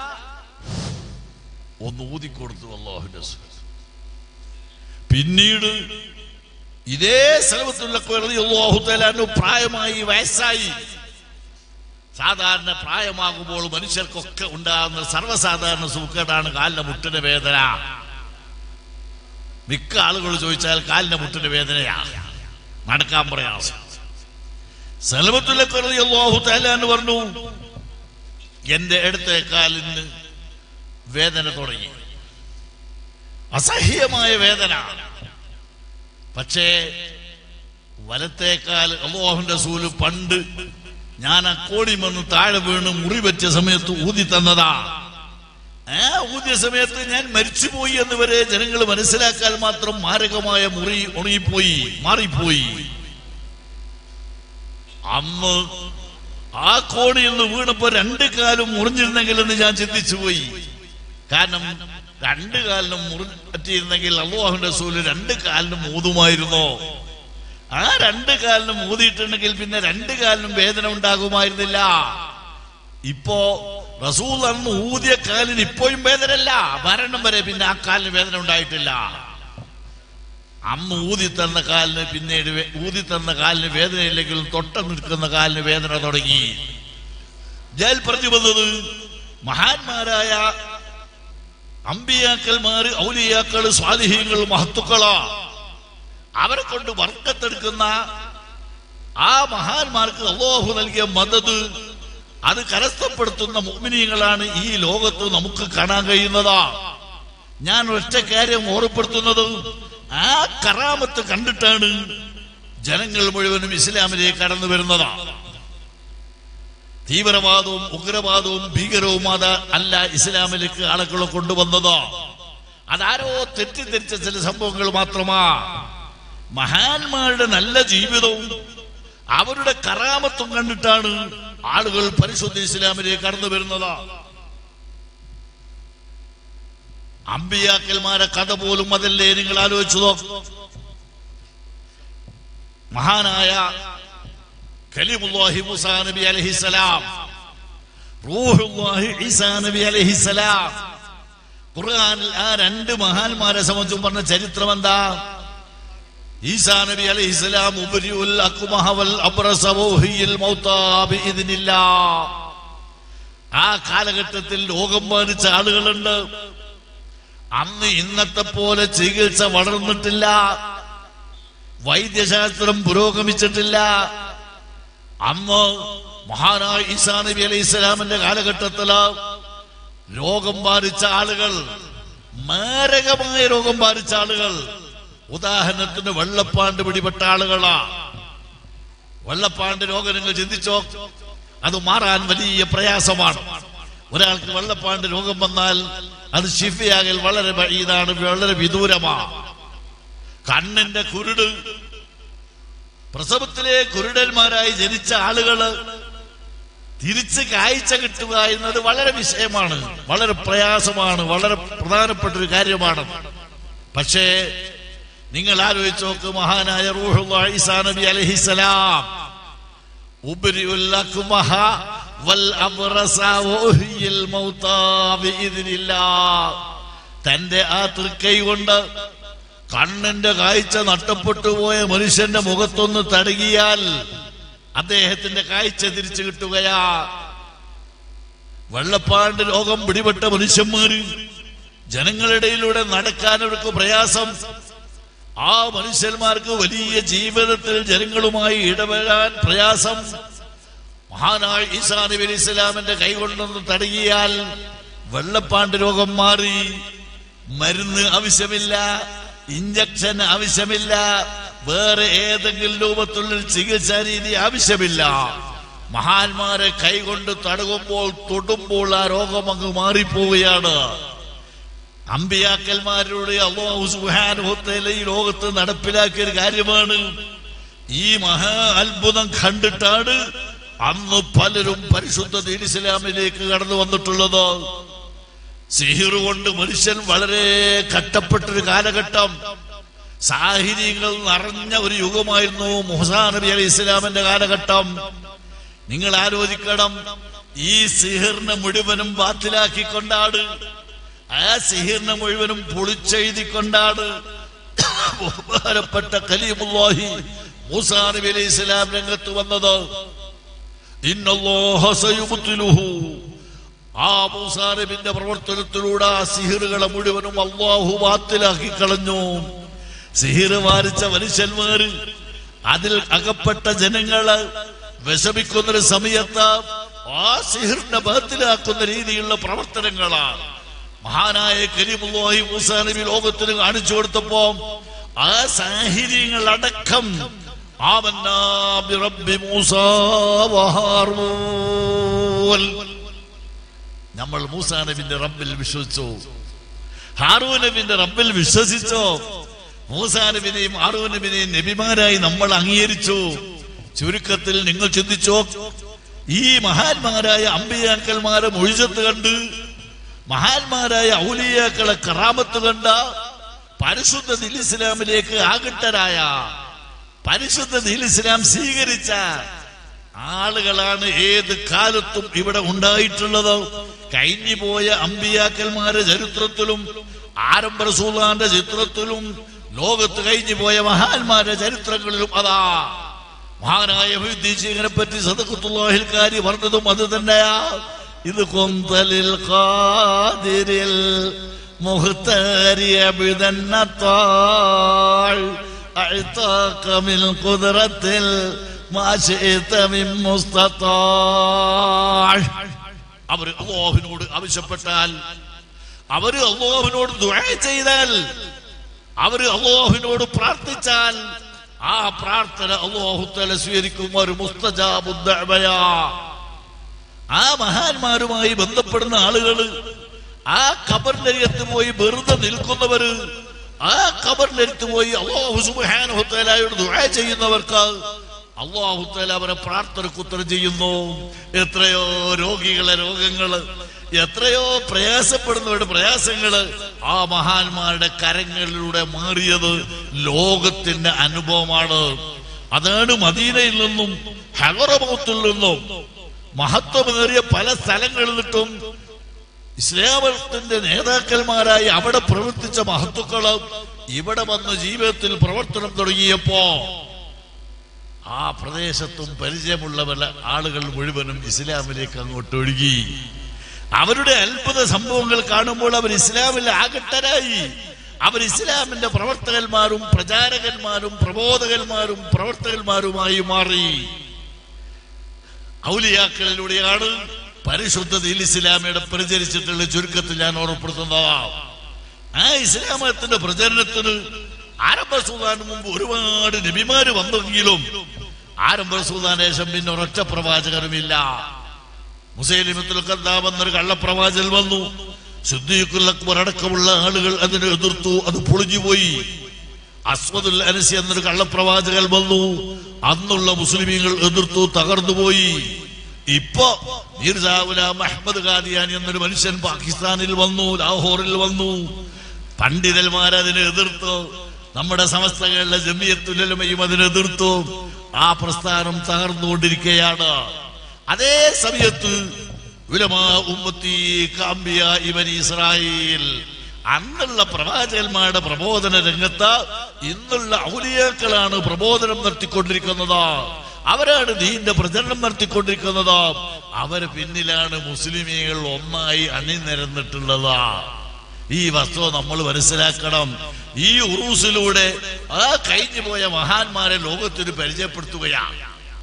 ഒന്ന് ഊതിക്കൊടുത്തു അള്ളാഹുന്റെ റസൂൽ. പിന്നീട് ഇതേ സ്ഥലത്തുള്ള പ്രായമായി വയസ്സായി സാധാരണ പ്രായമാകുമ്പോൾ മനുഷ്യർക്കൊക്കെ ഉണ്ടാകുന്ന സർവ്വസാധാരണ സുഖേടാണ് കാലിന്റെ മുട്ടിന്റെ വേദന മിക്ക ആളുകൾ ചോദിച്ചാൽ കാലിന്റെ മുട്ടിന്റെ വേദനയാ നടക്കാൻ പ്രയാസം സലമത്തുല്ലാഹു തലാന്ന് പറഞ്ഞു എന്റെ ഇടത്തെ കാലിന് വേദന തുടങ്ങി അസഹ്യമായ വേദന പക്ഷേ വലത്തേക്കാൽ അള്ളാഹുന്റെ സൂല് പണ്ട് ഞാൻ ആ കോടി വന്ന് താഴെ വീണ് മുറി പറ്റിയ സമയത്ത് ഊതി തന്നതാ ആ ഊതിയ സമയത്ത് ഞാൻ മരിച്ചുപോയി എന്ന് വരെ ജനങ്ങൾ മനസ്സിലാക്കാൻ മാത്രം മാരകമായ മുറി ഉണങ്ങിപ്പോയി മാറിപ്പോയി അന്ന് ആ കോണിയിൽ നിന്ന് വീണപ്പോ രണ്ട് കാലും മുറിഞ്ഞിരുന്നെങ്കിലെന്ന് ഞാൻ ചിന്തിച്ചു പോയി കാരണം രണ്ട് കാലിനും മുറി പറ്റിയിരുന്നെങ്കിൽ അള്ളാഹുന്റെ സൂല് രണ്ട് കാലിനും ഊതുമായിരുന്നോ ആ രണ്ട് കാലിനും ഊതിയിട്ടുണ്ടെങ്കിൽ പിന്നെ രണ്ട് കാലിനും വേദന ഉണ്ടാകുമായിരുന്നില്ല ഇപ്പോ റസൂൽ അന്ന് ഊതിയ കാലിന് ഇപ്പോഴും വേദനല്ല മരണം വരെ പിന്നെ ആ കാലിന് വേദന ഉണ്ടായിട്ടില്ല അന്ന് ഊതി തന്ന കാലിന് പിന്നീട് വേ- ഊതി തന്ന കാലിന് വേദനയില്ലെങ്കിലും തൊട്ട നിൽക്കുന്ന കാലിന് വേദന തുടങ്ങി ഞാൻ പറഞ്ഞു വന്നത് മഹാന്മാരായ അമ്പിയാക്കന്മാര് ഔലിയാക്കള് സ്വാലിഹീങ്ങൾ മഹത്തുക്കളാ അവരെ കൊണ്ട് വർക്കത്തെടുക്കുന്ന ആ മഹാന്മാർക്ക് അള്ളാഹു നൽകിയ മദത് അത് കരസ്ഥപ്പെടുത്തുന്ന മോമിനിയങ്ങളാണ് ഈ ലോകത്ത് നമുക്ക് കാണാൻ കഴിയുന്നതാ ഞാൻ ഒറ്റ കാര്യം ഓർമ്മപ്പെടുത്തുന്നത് ആ കറാമത്ത് കണ്ടിട്ടാണ് ജനങ്ങൾ മുഴുവനും ഇസ്ലാമിലേക്ക് കടന്നു വരുന്നതാ തീവ്രവാദവും ഉഗ്രവാദവും ഭീകരവും അത അല്ല ഇസ്ലാമിലേക്ക് ആളുകളെ കൊണ്ടുവന്നത് അതാരോ തെറ്റിദ്ധരിച്ച ചില സംഭവങ്ങൾ മാത്രമാ മഹാന്മാരുടെ നല്ല ജീവിതവും അവരുടെ കറാമത്തും കണ്ടിട്ടാണ് ആളുകൾ പരിശുദ്ധ ഇസ്ലാമിലേക്ക് കടന്നു വരുന്നത് അമ്പിയാക്കന്മാരെ കഥ പോലും അതല്ലേ നിങ്ങൾ ആലോചിച്ചു നോക്കും മഹാനായ കലിമുല്ലാഹി മുസാ നബി അലഹിസലാം റൂഹുല്ലാഹി ഈസാ നബി അലഹിസലാം ഖുർആനിൽ ആ രണ്ട് മഹാന്മാരെ സംബന്ധിച്ചും പറഞ്ഞ ചരിത്രം എന്താ ഈസാ നബി അലൈഹിസ്സലാം ഉപരിയുൽ അക്മഹ വൽ അബ്റസ വൗഹിയിൽ മൗതാ ബിഇദ്നില്ലാഹ് ആ കാലഘട്ടത്തിൽ രോഗം ബാധിച്ച ആളുകളുണ്ട് അന്ന് ഇന്നത്തെ പോലെ ചികിത്സ വളർന്നിട്ടില്ല വൈദ്യശാസ്ത്രം പുരോഗമിച്ചിട്ടില്ല അന്ന് മഹാനായ ഈസാ നബി അലൈഹി ഇസ്ലാമിന്റെ കാലഘട്ടത്തില് രോഗം ബാധിച്ച ആളുകൾ മാരകമായ രോഗം ബാധിച്ച ആളുകൾ ഉദാഹരണത്തിന് വെള്ളപ്പാണ്ട് പിടിപെട്ട ആളുകളാ വെള്ളപ്പാണ്ട് രോഗം നിങ്ങൾ ചിന്തിച്ചോ അത് മാറാൻ വലിയ പ്രയാസമാണ് ഒരാൾക്ക് വെള്ളപ്പാണ്ട് രോഗം വന്നാൽ അത് ഷിഫിയാകൽ വളരെ ഇതാണ് വളരെ വിദൂരമാണ് കണ്ണിന്റെ കുരുട് പ്രസവത്തിലെ കുരുടന്മാരായി ജനിച്ച ആളുകള് തിരിച്ച് കാഴ്ച കിട്ടുക എന്നത് വളരെ വിഷയമാണ് വളരെ പ്രയാസമാണ് വളരെ പ്രധാനപ്പെട്ട ഒരു കാര്യമാണ് പക്ഷേ നിങ്ങൾ ആലോചിച്ച് നോക്ക് മഹാനായ റൂഹുല്ലാഹി ഈസാ നബി അലൈഹിസ്സലാം ഉബ്രിഉൽ അക്മഹ വൽ അബ്റസ വഉഹ്യിൽ മൗതാ ബിഇദ്നില്ലാഹ് തന്റെ ആ തൃക്കൈ കൊണ്ട് കണ്ണിന്റെ കാഴ്ച നഷ്ടപ്പെട്ടു പോയ മനുഷ്യന്റെ മുഖത്തൊന്ന് തടകിയാൽ അദ്ദേഹത്തിന്റെ കാഴ്ച തിരിച്ചു കിട്ടുകയാ വെള്ളപ്പാണ്ട് രോഗം പിടിപെട്ട മനുഷ്യന്മാര് ജനങ്ങളിടയിലൂടെ നടക്കാൻ അവർക്ക് പ്രയാസം ആ മനുഷ്യന്മാർക്ക് വലിയ ജീവിതത്തിൽ ജനങ്ങളുമായി ഇടപെടാൻ പ്രയാസം മഹാനായ ഈസാ നബി അലൈഹി ഇസ്ലാമിന്റെ കൈകൊണ്ടൊന്ന് തടകിയാൽ വെള്ളപ്പാണ്ട് രോഗം മാറി മരുന്ന് ആവശ്യമില്ല ഇഞ്ചക്ഷൻ ആവശ്യമില്ല വേറെ ഏതെങ്കിലും രൂപത്തിലുള്ള ചികിത്സാ രീതി ആവശ്യമില്ല മഹാന്മാരെ കൈകൊണ്ട് തടകുമ്പോൾ തൊടുമ്പോൾ ആ രോഗം അങ്ങ് മാറിപ്പോവുകയാണ് അമ്പിയാക്കന്മാരുടെ അള്ളാഹു സുഹാനുഭവത്തിൽ ഈ ലോകത്ത് നടപ്പിലാക്കിയ ഒരു കാര്യമാണ് ഈ മഹാ അത്ഭുതം കണ്ടിട്ടാണ് അന്ന് പലരും പരിശുദ്ധ ദീൻ ഇസ്ലാമിലേക്ക് കടന്നു വന്നിട്ടുള്ളത് സിഹിർ കൊണ്ട് മനുഷ്യൻ വളരെ കട്ടപ്പെട്ടൊരു കാലഘട്ടം സാഹചര്യങ്ങൾ നിറഞ്ഞ ഒരു യുഗമായിരുന്നു മുഹസാ നബി അലി ഇസ്ലാമിന്റെ കാലഘട്ടം നിങ്ങൾ ആലോചിക്കണം ഈ സിഹിറിനെ മുഴുവനും ബാത്തിലാക്കിക്കൊണ്ടാണ് ആ സിഹിറിനെ മുഴുവനും പൊളിച്ചെഴുതിക്കൊണ്ടാണ് ബഹുമാനപ്പെട്ട കലീമുല്ലാഹി മൂസാ നബി അലൈഹി ഇസ്ലാം രംഗത്ത് വന്നത് ഇന്നല്ലാഹ സയുബ്തിലുഹു ആ മൂസാ നബിന്റെ പ്രവർത്തനത്തിലൂടെ ആ സിഹിറുകളെ മുഴുവനും അള്ളാഹു ബാത്തിലാക്കി കളഞ്ഞു സിഹിർ വാരിച്ച മനുഷ്യന്മാര് അതിൽ അകപ്പെട്ട ജനങ്ങള് വിഷമിക്കുന്നൊരു സമയത്ത് ആ സിഹിറിനെ ബാത്തിലാക്കുന്ന രീതിയിലുള്ള പ്രവർത്തനങ്ങളാണ് മഹാനായ കരീമുല്ലാഹി മൂസാ നബി ലോകത്തിന് കാണിച്ചു കൊടുത്തപ്പോ ആ സാഹചര്യങ്ങൾ അടക്കം ആമന്നാ ബിറബ്ബി മൂസാ വഹാറൂൻ നമ്മൾ മൂസാ നബിന്റെ റബ്ബിൽ വിശ്വസിച്ചു ഹാറൂൻ നബിന്റെ റബ്ബിൽ വിശ്വസിച്ചോ മൂസാ നബിനെയും ഹാറൂൻ നബിനെയും നബിമാരായി നമ്മൾ അംഗീകരിച്ചു ചുരുക്കത്തിൽ നിങ്ങൾ ചിന്തിച്ചോ ഈ മഹാന്മാരായ അമ്പിയാക്കന്മാരെ മൊഴിച്ചത്ത് കണ്ട് മഹാന്മാരായ ഔലിയാക്കളെ കറാമത്ത് കണ്ട പരിശുദ്ധ ദിൽ ഇസ്ലാമിലേക്ക് ആകട്ടരായ പരിശുദ്ധ ദിൽ ഇസ്ലാം സ്വീകരിച്ച ആളുകളാണ് ഏത് കാലത്തും ഇവിടെ ഉണ്ടായിട്ടുള്ളത് കഴിഞ്ഞു പോയ അമ്പിയാക്കന്മാരുടെ ചരിത്രത്തിലും ആരംഭ റസൂലാന്റെ ചിത്രത്തിലും ലോകത്ത് കഴിഞ്ഞു പോയ മഹാന്മാരുടെ ചരിത്രങ്ങളിലും അതാ മഹാനായ വൈദ്യശേഖരെ പറ്റി സദഖത്തുല്ലാഹിൽ കാരി പറഞ്ഞതും അത് തന്നെയാ ഇത് കൊന്തലിൽ ഖാദിരിൽ മുഖ്താരി അബിദന്നത്താൾ أعطاك من قدرة ما شئت من مستطاع അവർ അള്ളാഹുവിനോട് ആവശ്യപ്പെട്ടാൽ അവര് അള്ളാഹുവിനോട് ദുആ ചെയ്താൽ അവര് അള്ളാഹുവിനോട് പ്രാർത്ഥിച്ചാൽ ആ പ്രാർത്ഥന അള്ളാഹു തല സ്വീകരിക്കും ഒരു മുസ്തജാബുദ്ദഅബയാ ആ മഹാന്മാരുമായി ബന്ധപ്പെടുന്ന ആളുകള് ആ ഖബറിനരികത്ത് പോയി വെറുതെ നിൽക്കുന്നവര് ആ ഖബറിനടുത്ത് പോയി അള്ളാഹു സുബ്ഹാനഹുത്തലായോട് ദുആ ചെയ്യുന്നവർക്ക് അള്ളാഹുത്തല അവരെ പ്രാർത്ഥനക്ക് ഉത്തരം ചെയ്യുന്നു എത്രയോ രോഗികളെ രോഗങ്ങള് എത്രയോ പ്രയാസപ്പെടുന്നവരുടെ പ്രയാസങ്ങള് ആ മഹാന്മാരുടെ കരങ്ങളിലൂടെ മാറിയത് ലോകത്തിന്റെ അനുഭവമാണ് അതാണ് മദീനയിൽ നിന്നും ഹലറമൗത്തിൽ നിന്നും മഹത്വമേറിയ പല സ്ഥലങ്ങളിൽ നിന്നും ഇസ്ലാമത്തിന്റെ നേതാക്കന്മാരായി അവിടെ പ്രവർത്തിച്ച മഹത്തുക്കള് ഇവിടെ വന്ന് ജീവിതത്തിൽ പ്രവർത്തനം തുടങ്ങിയപ്പോ ആ പ്രദേശത്തും പരിചയമുള്ളവർ ആളുകൾ മുഴുവനും ഇസ്ലാമിലേക്ക് അങ്ങോട്ട് ഒഴുകി അവരുടെ അത്ഭുത സംഭവങ്ങൾ കാണുമ്പോൾ അവർ ഇസ്ലാമിൽ ആകട്ടരായി അവർ ഇസ്ലാമിന്റെ പ്രവർത്തകന്മാരും പ്രചാരകന്മാരും പ്രബോധകന്മാരും പ്രവർത്തകന്മാരുമായി മാറി ഔലിയാക്കളിലൂടെയാണ് പരിശുദ്ധതയിൽ ഇസ്ലാമിയുടെ പ്രചരിച്ചിട്ടുള്ള ചുരുക്കത്തിൽ ഞാൻ ഓർമ്മപ്പെടുത്തുന്നതാണ് ആ ഇസ്ലാമത്തിന്റെ പ്രചരണത്തിന് ആരംഭ സുൽത്താന് മുമ്പ് ഒരുപാട് നബിമാര് വന്നെങ്കിലും ആരംഭ സുൽത്താൻ ശേഷം പിന്നെ ഒരൊറ്റ പ്രവാചകരുമില്ല മുസൈലിമത്തുൽ കദ്ദാബ് എന്നൊരു കള്ളപ്രവാചകൻ വന്നു സിദ്ദീഖുൽ അക്ബർ അടക്കമുള്ള ആളുകൾ അതിനെ എതിർത്തു അത് പൊളിഞ്ഞുപോയി അസ്വദുൽ അനസി എന്നൊരു കള്ളപ്രവാചകൻ വന്നു അന്നുള്ള മുസ്ലിമീങ്ങൾ എതിർത്തു തകർന്നുപോയി ഇപ്പൊ മീർജാ ഗുലാം അഹമ്മദ് ഖാദിയാനി എന്നൊരു മനുഷ്യൻ പാകിസ്ഥാനിൽ വന്നു ലാഹോറിൽ വന്നു പണ്ഡിതന്മാർ അതിനെ എതിർത്തു നമ്മുടെ സമസ്തകളുടെ ജമിയത്തുലമയും അതിനെ എതിർത്തു ആ പ്രസ്ഥാനം തകർന്നുകൊണ്ടിരിക്കുകയാണ് അതേ സമയത്ത് ഉലമാ ഉമ്മത്തി കാമ്പിയ ഇവൻ ഇസ്രായേൽ അന്നുള്ള പ്രവാചകന്മാരുടെ പ്രബോധന രംഗത്ത് ഇന്നുള്ള ഔലിയാക്കളാണ് പ്രബോധനം നടത്തിക്കൊണ്ടിരിക്കുന്നത് അവരാണ് ദീന്റെ പ്രചരണം നടത്തിക്കൊണ്ടിരിക്കുന്നത് അവര് പിന്നിലാണ് മുസ്ലിമീങ്ങൾ ഒന്നായി അണിനിരന്നിട്ടുള്ളത് ഈ വസ്തുത നമ്മൾ മനസ്സിലാക്കണം ഈ ഉറൂസിലൂടെ ആ കഴിഞ്ഞു പോയ മഹാന്മാരെ ലോകത്തിന് പരിചയപ്പെടുത്തുകയാണ്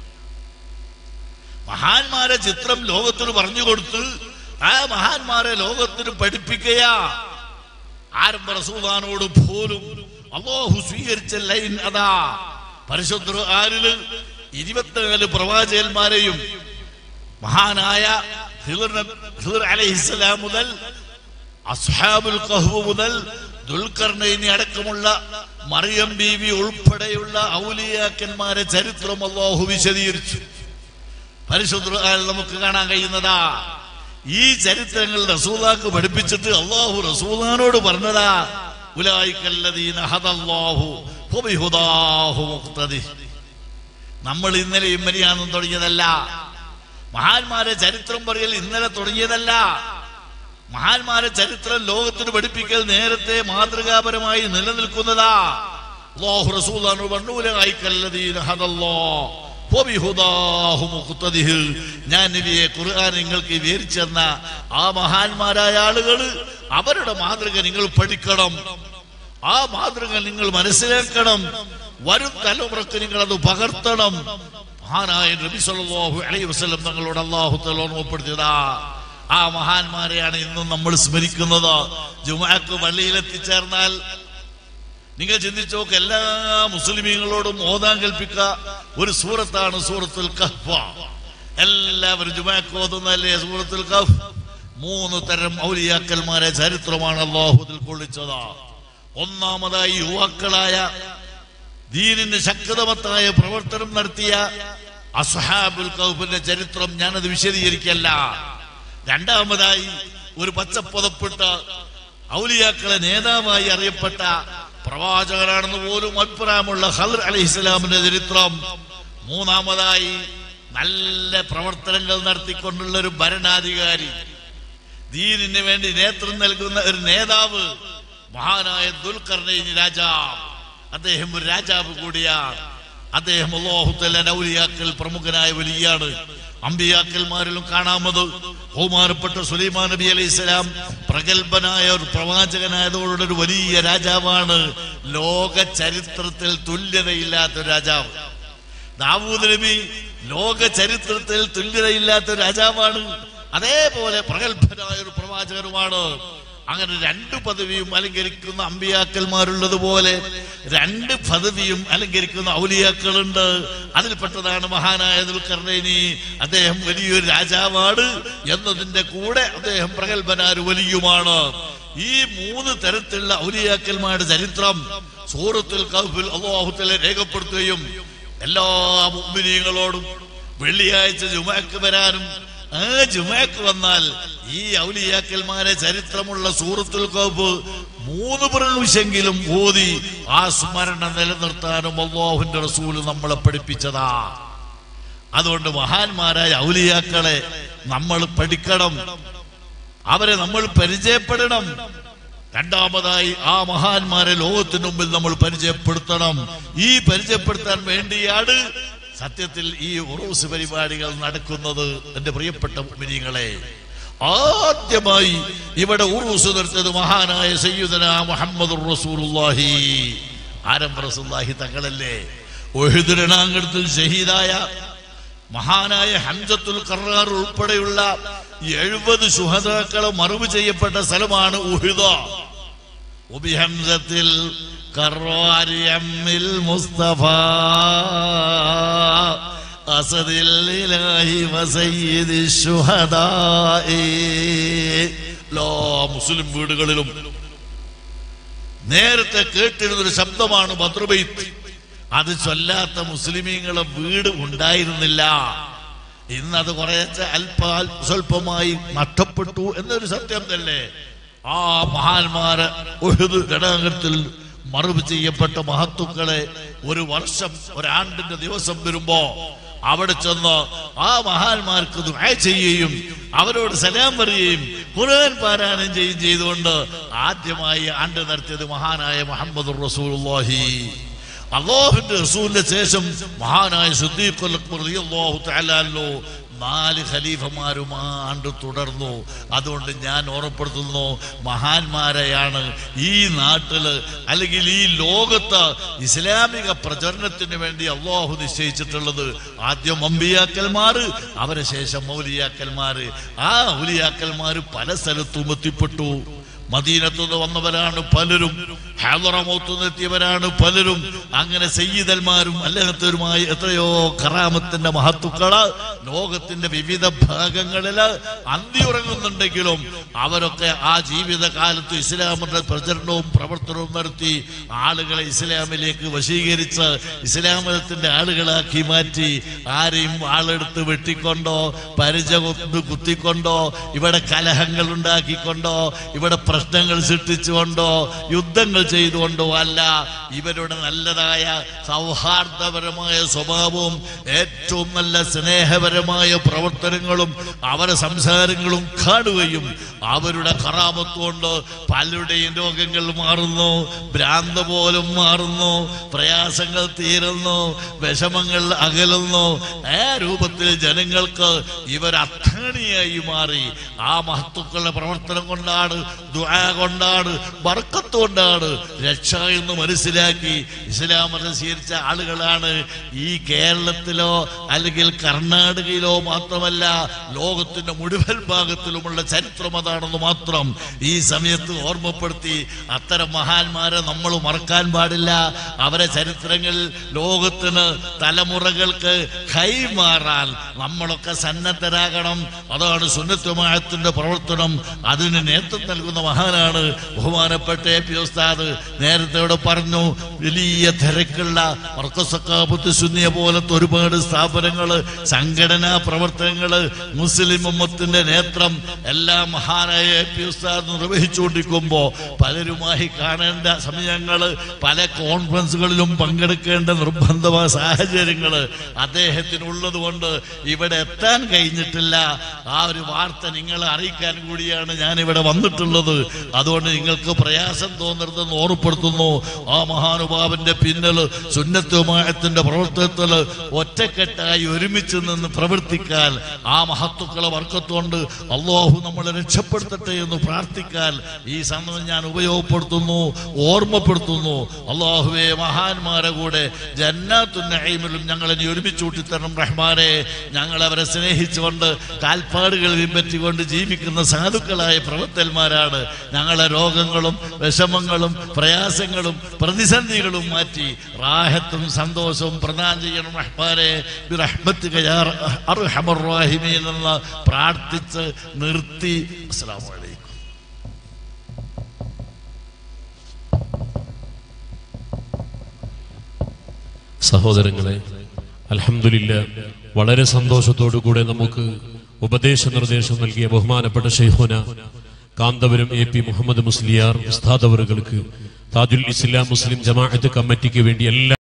മഹാന്മാരെ ചിത്രം ലോകത്തിന് പറഞ്ഞു കൊടുത്ത് ആ മഹാന്മാരെ ലോകത്തിന് പഠിപ്പിക്കയാ ആരംഭ റസൂദാനോട് പോലും അള്ളാഹു സ്വീകരിച്ച ലൈൻ അതാ പരിശുദ്ധ ആരില് ഇരുപത്തിനാല് പ്രവാചകന്മാരെയും മഹാനായ ഹിദർ നബി- ഹിദർ അലൈഹിസ്സലാം മുതൽ അസ്ഹാബുൽ കഹ്ഫ് മുതൽ ദുൽഖർണൈനി അടക്കമുള്ള മറിയം ബീവി ഉൾപ്പെടെയുള്ള ഔലിയാക്കന്മാരെ ചരിത്രം അള്ളാഹു വിശദീകരിച്ചു പരിശുദ്ധ ഖുർആനിൽ നമുക്ക് കാണാൻ കഴിയുന്നതാ ഈ ചരിത്രങ്ങൾ റസൂലാക്ക് പഠിപ്പിച്ചിട്ട് അള്ളാഹു റസൂലാനോട് പറഞ്ഞതാ ഉലായിക്കല്ലദീന ഹദല്ലാഹു ഫബിഹുദാഹു മുഖ്തദി നമ്മൾ ഇന്നലെയും മരിയാന്നും തുടങ്ങിയതല്ല മഹാന്മാരെ ചരിത്രം പറയൽ ഇന്നലെ തുടങ്ങിയതല്ല മഹാന്മാരെ ചരിത്രം ലോകത്തിന് പഠിപ്പിക്കൽ നേരത്തെ മാതൃകാപരമായി നിലനിൽക്കുന്നതാ അല്ലാഹു റസൂലാണ് വണ്ണൂലായിക്കല്ലദീന ഹദല്ലാഹു ഫബിഹുദാഹു മുഖ്തദിഹ്. ഞാൻ നബിയെ ഖുർആൻ നിങ്ങൾക്ക് വിവരിച്ചെന്ന ആ മഹാന്മാരായ ആളുകൾ അവരുടെ മാതൃക നിങ്ങൾ പഠിക്കണം ആ മാതൃക നിങ്ങൾ മനസ്സിലാക്കണം വരും തലമുറക്ക് നിങ്ങൾ അത് പകർത്തണം മഹാനായ നബി സല്ലല്ലാഹു അലൈഹി വസല്ലം തങ്ങളോട് അള്ളാഹു തആല ഓർമ്മപ്പെടുത്തിയതാ ആ മഹാന്മാരെയാണ് ഇന്നും നമ്മൾ സ്മരിക്കുന്നത് ജുമാക്ക് പള്ളിയിലെത്തിച്ചേർന്നാൽ നിങ്ങൾ ചിന്തിച്ചു നോക്ക് എല്ലാ മുസ്ലിമീങ്ങളോടും ഓതാൻ കൽപ്പിക്ക ഒരു സൂറത്താണ് സൂറത്തുൽ കഹ്ഫ എല്ലാവരും ജുമാക്ക് ഓതുന്നല്ലേ സൂറത്തുൽ കഹ്ഫ് മൂന്ന് തരം ഔലിയാക്കന്മാരെ ചരിത്രമാണ് അള്ളാഹുദിൽ കൊള്ളിച്ചത് ഒന്നാമതായി യുവാക്കളായ ദീനിന് ശക്തമത്തായ പ്രവർത്തനം നടത്തിയ അസ്ഹാബുൽ കൗഫിന്റെ ചരിത്രം ഞാനത് വിശദീകരിക്കല്ല രണ്ടാമതായി ഒരു പച്ചപ്പുതപ്പെട്ട ഔലിയാക്കളെ നേതാവായി അറിയപ്പെട്ട പ്രവാചകരാണെന്ന് പോലും അഭിപ്രായമുള്ള ഖദർ അലി ഇസ്ലാമിന്റെ ചരിത്രം മൂന്നാമതായി നല്ല പ്രവർത്തനങ്ങൾ നടത്തിക്കൊണ്ടുള്ള ഒരു ഭരണാധികാരി ദീനിന് വേണ്ടി നേതൃത്വം നൽകുന്ന ഒരു നേതാവ് മഹാനായ ദുൽഖർണൈനി രാജാവ് അദ്ദേഹം ഒരു രാജാവ് കൂടിയാണ് അദ്ദേഹം അള്ളാഹുത്തല്ല ഔലിയാക്കൽ പ്രമുഖനായ വലിയാണ് അമ്പിയാക്കന്മാരിലും കാണാമത് ബഹുമാനപ്പെട്ട സുലൈമാൻ നബി അലൈഹി സ്വലാം പ്രഗത്ഭനായ ഒരു പ്രവാചകനായതോടെ ഒരു വലിയ രാജാവാണ് ലോക ചരിത്രത്തിൽ തുല്യതയില്ലാത്ത ഒരു രാജാവ് ദാവൂദ് നബി ലോക ചരിത്രത്തിൽ തുല്യതയില്ലാത്ത ഒരു രാജാവാണ് അതേപോലെ പ്രഗത്ഭനായ ഒരു പ്രവാചകനുമാണ് അങ്ങനെ രണ്ട് പദവിയും അലങ്കരിക്കുന്ന അമ്പിയാക്കന്മാരുള്ളതുപോലെ രണ്ട് പദവിയും അലങ്കരിക്കുന്ന ഔലിയാക്കളുണ്ട് അതിൽപ്പെട്ടതാണ് മഹാനായ ദുൽഖർണൈനി അദ്ദേഹം വലിയൊരു രാജാവാണ് എന്നതിന്റെ കൂടെ അദ്ദേഹം പ്രഗത്ഭനായ ഒരു വലിയുമാണ് ഈ മൂന്ന് തരത്തിലുള്ള ഔലിയാക്കന്മാരുടെ ചരിത്രം സൂറത്തുൽ കഹ്ഫിൽ അള്ളാഹുത്തലെ രേഖപ്പെടുത്തുകയും എല്ലാ മുഅ്മിനീങ്ങളോടും വെള്ളിയാഴ്ച ജുമാക്ക് വരാനും ആ ജുമയ്ക്ക് വന്നാൽ ഈ ഔലിയാക്കന്മാരെ ചരിത്രമുള്ള സൂറത്തുൽ കൗഫ് മൂന്ന് പ്രാവശ്യെങ്കിലും ഓതി ആ സ്മരണ നിലനിർത്താനും അള്ളാഹുവിന്റെ റസൂല് നമ്മളെ പഠിപ്പിച്ചതാ അതുകൊണ്ട് മഹാന്മാരായ ഔലിയാക്കളെ നമ്മൾ പഠിക്കണം അവരെ നമ്മൾ പരിചയപ്പെടണം രണ്ടാമതായി ആ മഹാന്മാരെ ലോകത്തിന് മുമ്പിൽ നമ്മൾ പരിചയപ്പെടുത്തണം ഈ പരിചയപ്പെടുത്താൻ വേണ്ടിയാണ് സത്യത്തിൽ ഈ ഉറൂസ് പരിപാടികൾ നടക്കുന്നത് എന്റെ പ്രിയപ്പെട്ട മിനിങ്ങളെ ആദ്യമായി ഇവിടെ ഉറൂസ് നിർത്തിയത് മഹാനായ സയ്യുദന മുഹമ്മദ് റസൂലുള്ളാഹി ആരം റസൂലുള്ളാഹി തങ്ങളല്ലേ ഒഴുതുരണാങ്കടത്തിൽ ഷഹീദായ മഹാനായ ഹംസത്തുൽ കറാർ ഉൾപ്പെടെയുള്ള എഴുപത് സുഹതാക്കളെ മറവ് ചെയ്യപ്പെട്ട സ്ഥലമാണ് ഉഹിദ ഉബിഹംസത്തിൽ കറാരിയമ്മിൽ മുസ്തഫ അസദിൽ ഇലാഹി വസയ്യിദി ശുഹദാഇ എല്ലാ മുസ്ലിം വീടുകളിലും നേരത്തെ കേട്ടിരുന്നൊരു ശബ്ദമാണ് ബദ്രുബൈത്ത് അത് ചൊല്ലാത്ത മുസ്ലിമീങ്ങളെ വീട് ഉണ്ടായിരുന്നില്ല ഇന്ന് അത് കുറേശ്ശെ അല്പ സ്വല്പമായി നഷ്ടപ്പെട്ടു എന്നൊരു സത്യം തന്നെ ആ മഹാന്മാരെ ഒരു ഘടകത്തിൽ മറവ് ചെയ്യപ്പെട്ട മഹത്തുക്കളെ ഒരു വർഷം ഒരാണ്ടിന്റെ ദിവസം വരുമ്പോ അവിടെ ചെന്ന് ആ മഹാന്മാർക്ക് ദുആ ചെയ്യുകയും അവരോട് സലാം പറയുകയും ഖുർആൻ പാരായണം ചെയ്യുകയും ചെയ്തുകൊണ്ട് ആദ്യമായി ആണ്ട് നടത്തിയത് മഹാനായ മുഹമ്മദ് റസൂലുള്ളാഹി അള്ളാഹുവിന്റെ റസൂലിന്റെ ശേഷം മഹാനായ സിദ്ദീഖുൽ അക്ബർ റളിയല്ലാഹു തആല അൻഹു നാല് ഖലീഫമാരും ആ ആണ്ട് തുടർന്നു അതുകൊണ്ട് ഞാൻ ഓർമ്മപ്പെടുത്തുന്നു മഹാന്മാരെയാണ് ഈ നാട്ടില് അല്ലെങ്കിൽ ഈ ലോകത്ത് ഇസ്ലാമിക പ്രചരണത്തിന് വേണ്ടി അള്ളാഹു നിശ്ചയിച്ചിട്ടുള്ളത് ആദ്യം അമ്പിയാക്കന്മാര് അവരെ ശേഷം മൗലിയാക്കന്മാര് ആ ഔലിയാക്കന്മാര് പല സ്ഥലത്തും എത്തിപ്പെട്ടു മദീനത്തുനിന്ന് വന്നവരാണ് പലരും ഹാദറമൗത്തുനിന്ന് എത്തിയവരാണ് പലരും അങ്ങനെ സയ്യിദന്മാരും അല്ലാത്തവരുമായി എത്രയോ കറാമത്തിന്റെ മഹത്തുക്കള് ലോകത്തിന്റെ വിവിധ ഭാഗങ്ങളില് അന്തിയുറങ്ങുന്നുണ്ടെങ്കിലും അവരൊക്കെ ആ ജീവിതകാലത്ത് ഇസ്ലാമിന്റെ പ്രചരണവും പ്രവർത്തനവും നടത്തി ആളുകളെ ഇസ്ലാമിലേക്ക് വശീകരിച്ച് ഇസ്ലാം മതത്തിന്റെ ആളുകളാക്കി മാറ്റി ആരെയും ആളെടുത്ത് വെട്ടിക്കൊണ്ടോ പരിച കൊണ്ട് കുത്തിക്കൊണ്ടോ ഇവിടെ കലഹങ്ങൾ ഉണ്ടാക്കിക്കൊണ്ടോ ഇവിടെ പ്രശ്നങ്ങൾ സൃഷ്ടിച്ചുകൊണ്ടോ യുദ്ധങ്ങൾ ചെയ്തുകൊണ്ടോ അല്ല ഇവരുടെ നല്ലതായ സൗഹാർദ്ദപരമായ സ്വഭാവവും ഏറ്റവും നല്ല സ്നേഹപരമായ പ്രവർത്തനങ്ങളും അവരുടെ സംസാരങ്ങളും കാണുകയും അവരുടെ കറാമത്ത് കൊണ്ട് പലരുടെയും രോഗങ്ങൾ മാറുന്നു ഭ്രാന്ത് പോലും മാറുന്നു പ്രയാസങ്ങൾ തീരുന്നു വിഷമങ്ങൾ അകലുന്നു ആ രൂപത്തിൽ ജനങ്ങൾക്ക് ഇവർ അത്താണിയായി മാറി ആ മഹത്തുക്കളുടെ പ്രവർത്തനം കൊണ്ടാണ് ദുആ കൊണ്ടാണ് ബർക്കത്ത് കൊണ്ടാണ് രക്ഷ എന്ന് മനസ്സിലാക്കി ഇസ്ലാം മതം സ്വീകരിച്ച ആളുകളാണ് ഈ കേരളത്തിലോ അല്ലെങ്കിൽ കർണാടകയിലോ മാത്രമല്ല ലോകത്തിന്റെ മുഴുവൻ ഭാഗത്തിലുമുള്ള ചരിത്രം അതാണെന്ന് മാത്രം ഈ സമയത്ത് ഓർമ്മപ്പെടുത്തി അത്തരം മഹാന്മാരെ നമ്മൾ മറക്കാൻ പാടില്ല അവരെ ചരിത്രങ്ങൾ ലോകത്തിന് തലമുറകൾക്ക് കൈമാറാൻ നമ്മളൊക്കെ സന്നദ്ധരാകണം അതാണ് സുന്നത്തുമായത്തിന്റെ പ്രവർത്തനം അതിന് നേതൃത്വം നൽകുന്ന മഹാനാണ് ബഹുമാനപ്പെട്ട എ പി ഉസ്താദ് നേരത്തെ ഇവിടെ പറഞ്ഞു വലിയ തിരക്കുള്ള മർക്കസക്കാപത്ത് ശൂന്യ പോലത്തെ ഒരുപാട് സ്ഥാപനങ്ങള് സംഘടനാ പ്രവർത്തനങ്ങള് മുസ്ലിം ഉമ്മത്തിന്റെ നേത്രം എല്ലാം മഹാനായ എ പി ഉസ്താദ് നിർവഹിച്ചുകൊണ്ടിരിക്കുമ്പോ പലരുമായി കാണേണ്ട സമയങ്ങള് പല കോൺഫറൻസുകളിലും പങ്കെടുക്കേണ്ട നിർബന്ധമായ സാഹചര്യങ്ങള് അദ്ദേഹത്തിനുള്ളത് കൊണ്ട് ഇവിടെ എത്താൻ കഴിഞ്ഞിട്ടില്ല ആ ഒരു വാർത്ത നിങ്ങളെ അറിയിക്കാൻ കൂടിയാണ് ഞാൻ ഇവിടെ വന്നിട്ടുള്ളത് അതുകൊണ്ട് നിങ്ങൾക്ക് പ്രയാസം തോന്നരുതെന്ന് ഓർമ്മപ്പെടുത്തുന്നു ആ മഹാനുഭാവന്റെ പിന്നില് സുന്നത്തുമായത്തിന്റെ പ്രവർത്തനത്തിൽ ഒറ്റക്കെട്ടായി ഒരുമിച്ച് നിന്ന് പ്രവർത്തിക്കാൻ ആ മഹത്തുക്കളെ വർക്കത്തുകൊണ്ട് അള്ളാഹു നമ്മളെ രക്ഷപ്പെടുത്തട്ടെ എന്ന് പ്രാർത്ഥിക്കാൻ ഈ സമയം ഞാൻ ഉപയോഗപ്പെടുത്തുന്നു ഓർമ്മപ്പെടുത്തുന്നു അള്ളാഹുവെ മഹാന്മാരെ കൂടെ ജന്നാത്തുന്നയിമിലും ഞങ്ങളെ നീ ഒരുമിച്ച് കൂട്ടിത്തരണം റഹ്മാനെ ഞങ്ങൾ അവരെ സ്നേഹിച്ചുകൊണ്ട് കാൽപ്പാടുകൾ പിൻപറ്റിക്കൊണ്ട് ജീവിക്കുന്ന സാധുക്കളായ പ്രവർത്തന്മാരാണ് ഞങ്ങളെ രോഗങ്ങളും വിഷമങ്ങളും പ്രയാസങ്ങളും പ്രതിസന്ധികളും മാറ്റി റാഹത്തും സന്തോഷവും പ്രദാനം ചെയ്യണം റഹ്മാനെ ബിറഹ്മത്തിക യാ അർഹമർ റാഹിമീൻ എന്ന് പ്രാർത്ഥിച്ച് നിർത്തി അസ്സലാമു അലൈക്കും സഹോദരങ്ങളെ അൽഹംദുലില്ല വളരെ സന്തോഷത്തോടു കൂടെ നമുക്ക് ഉപദേശ നിർദ്ദേശം നൽകിയ ബഹുമാനപ്പെട്ട ഷെയ്ഖുന കാന്തപുരം എ പി മുഹമ്മദ് മുസ്ലിയാർ ഉസ്താദ് അവറുകൾക്ക് താജുൽ ഇസ്ലാം മുസ്ലിം ജമാഅത്ത് കമ്മിറ്റിക്ക് വേണ്ടി എല്ലാ